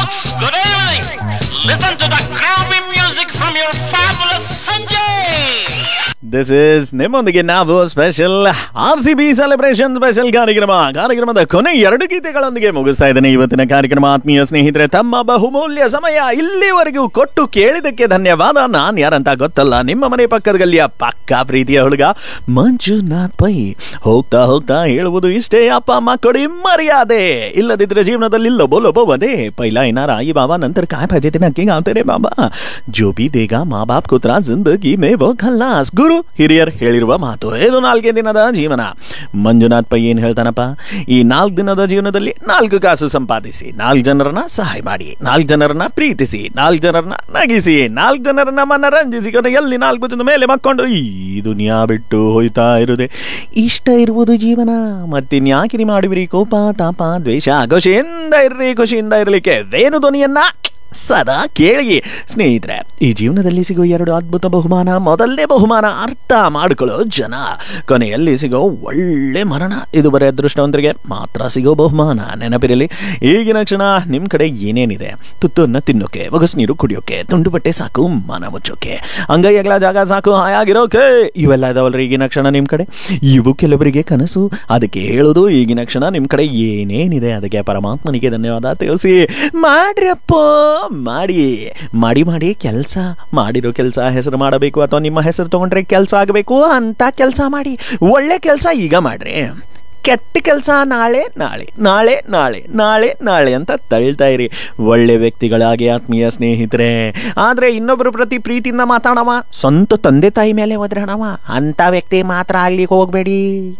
folks, good evening. Listen to the groovy music from your fabulous Sanjay. This is ನಿಮ್ಮೊಂದಿಗೆ ನಾವು special R C B celebration special ಕಾರ್ಯಕ್ರಮ ಕಾರ್ಯಕ್ರಮದ ಕೊನೆ ಎರಡು ಗೀತೆಗಳೊಂದಿಗೆ ಮುಗಿಸ್ತಾ ಇದ್ದೇನೆ ಇವತ್ತಿನ ಕಾರ್ಯಕ್ರಮ ಆತ್ಮೀಯ ಸ್ನೇಹಿತರೆ ತಮ್ಮ ಬಹುಮೂಲ್ಯ ಸಮಯ ಇಲ್ಲಿವರೆಗೂ ಕೊಟ್ಟು ಕೇಳಿದಕ್ಕೆ ಧನ್ಯವಾದ ನಾನ್ ಯಾರಂತ ಗೊತ್ತಲ್ಲ ನಿಮ್ಮ ಮನೆ ಪಕ್ಕದ ಗಲ್ಲಿಯ ಪಕ್ಕಾ ಪ್ರೀತಿಯ ಹುಡುಗ ಮಂಜುನಾಥ್ ಪೈ ಹೋಗ್ತಾ ಹೋಗ್ತಾ ಹೇಳುವುದು ಇಷ್ಟೇ ಅಪ್ಪ ಅಮ್ಮ ಕೊಡಿ ಮರ್ಯಾದೆ ಇಲ್ಲದಿದ್ರೆ ಜೀವನದಲ್ಲಿ ಇಲ್ಲೋ ಬೋಲೋ ಬೋವದೆ ಪೈಲಾ ಏನಾರ ಆಯಿ ಬಾಬಾ ನಂತರ काय पाहिजे ते नक्की गावते रे बाबा जो भी देगा माँ बाप को ತ್ರಾ ಜಿಂದಗಿ ಮೇ वो ಖಲ್ಲಾಸ್ ಗುರು ಹಿರಿಯರ್ ಹೇಳಿರುವ ಮಾತು ಇದು ನಾಲ್ಕೇ ದಿನದ ಜೀವನ ಮಂಜುನಾಥ್ ಪೈ ಏನ್ ಹೇಳ್ತಾನಪ್ಪ ಈ ನಾಲ್ಕು ದಿನದ ಜೀವನದಲ್ಲಿ ನಾಲ್ಕು ಕಾಸು ಸಂಪಾದಿಸಿ ನಾಲ್ಕು ಜನರನ್ನ ಸಹಾಯ ಮಾಡಿ ನಾಲ್ಕು ಜನರನ್ನ ಪ್ರೀತಿಸಿ ನಾಲ್ಕು ಜನರನ್ನ ನಗಿಸಿ ನಾಲ್ಕು ಜನರನ್ನ ಮನರಂಜಿಸಿ ಕೊನೆ ಎಲ್ಲಿ ನಾಲ್ಕು ಜನದ ಮೇಲೆ ಮಕ್ಕೊಂಡು ಈ ದುನಿಯಾ ಬಿಟ್ಟು ಹೋಯ್ತಾ ಇರುದೆ ಇಷ್ಟ ಇರುವುದು ಜೀವನ ಮತ್ತಿನ್ಯಾಕಿರಿ ಮಾಡುವಿರಿ ಕೋಪ ತಾಪ ದ್ವೇಷ ಖುಷಿಯಿಂದ ಇರ್ರಿ ಖುಷಿಯಿಂದ ಇರಲಿಕ್ಕೆ ವೇಣು ಧ್ವನಿಯನ್ನ ಸದಾ ಕೇಳಿ ಸ್ನೇಹಿತರೆ ಈ ಜೀವನದಲ್ಲಿ ಸಿಗೋ ಎರಡು ಅದ್ಭುತ ಬಹುಮಾನ ಮೊದಲನೇ ಬಹುಮಾನ ಅರ್ಥ ಮಾಡಿಕೊಳ್ಳೋ ಜನ ಕೊನೆಯಲ್ಲಿ ಸಿಗೋ ಒಳ್ಳೆ ಮರಣ ಇದು ಬರೀ ಅದೃಷ್ಟವಂತರಿಗೆ ಮಾತ್ರ ಸಿಗೋ ಬಹುಮಾನ ನೆನಪಿರಲಿ ಈಗಿನ ಕ್ಷಣ ನಿಮ್ಮ ಕಡೆ ಏನೇನಿದೆ ತುತ್ತನ್ನ ತಿನ್ನೋಕೆ ಒಗಸ್ ನೀರು ಕುಡಿಯೋಕೆ ತುಂಡು ಬಟ್ಟೆ ಸಾಕು ಮನ ಮುಚ್ಚೋಕೆ ಅಂಗೈ ಅಗಲ ಜಾಗ ಸಾಕು ಹಾಯಾಗಿರೋಕೆ ಇವೆಲ್ಲ ಇದಾವಲ್ರಿ ಈಗಿನ ಕ್ಷಣ ನಿಮ್ಮ ಕಡೆ ಇವು ಕೆಲವರಿಗೆ ಕನಸು ಅದಕ್ಕೆ ಹೇಳೋದು ಈಗಿನ ಕ್ಷಣ ನಿಮ್ಮ ಕಡೆ ಏನೇನಿದೆ ಅದಕ್ಕೆ ಪರಮಾತ್ಮನಿಗೆ ಧನ್ಯವಾದ ತಿಳಿಸಿ ಮಾಡ್ರಿಯಪ್ಪ ಮಾಡಿ ಮಾಡಿ ಮಾಡಿ ಕೆಲಸ ಮಾಡಿರೋ ಕೆಲಸ ಹೆಸರು ಮಾಡಬೇಕು ಅಥವಾ ನಿಮ್ಮ ಹೆಸರು ತಗೊಂಡ್ರೆ ಕೆಲಸ ಆಗಬೇಕು ಅಂತ ಕೆಲಸ ಮಾಡಿ ಒಳ್ಳೆ ಕೆಲಸ ಈಗ ಮಾಡ್ರಿ ಕೆಟ್ಟ ಕೆಲಸ ನಾಳೆ ನಾಳೆ ನಾಳೆ ನಾಳೆ ನಾಳೆ ನಾಳೆ ಅಂತ ತಳ್ತಾ ಇರಿ ಒಳ್ಳೆ ವ್ಯಕ್ತಿಗಳಾಗಿ ಆತ್ಮೀಯ ಸ್ನೇಹಿತರೆ ಆದರೆ ಇನ್ನೊಬ್ಬರ ಪ್ರತಿ ಪ್ರೀತಿಯಿಂದ ಮಾತಾಡವ ಸ್ವಂತ ತಂದೆ ತಾಯಿ ಮೇಲೆ ಒದ್ರಾಡವ ಅಂತ ವ್ಯಕ್ತಿ ಮಾತ್ರ ಅಲ್ಲಿಗೆ ಹೋಗ್ಬೇಡಿ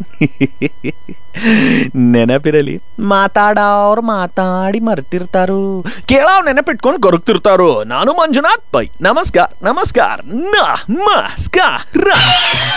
ನೆನಪಿರಲಿ ಮಾತಾಡೋರು ಮಾತಾಡಿ ಮರ್ತಿರ್ತಾರು ಕೇಳೋರು ನೆನಪಿಟ್ಕೊಂಡು ಗೊರಗ್ತಿರ್ತಾರು ನಾನು ಮಂಜುನಾಥ್ ಪೈ ನಮಸ್ಕಾರ ನಮಸ್ಕಾರ ನಮಸ್ಕಾರ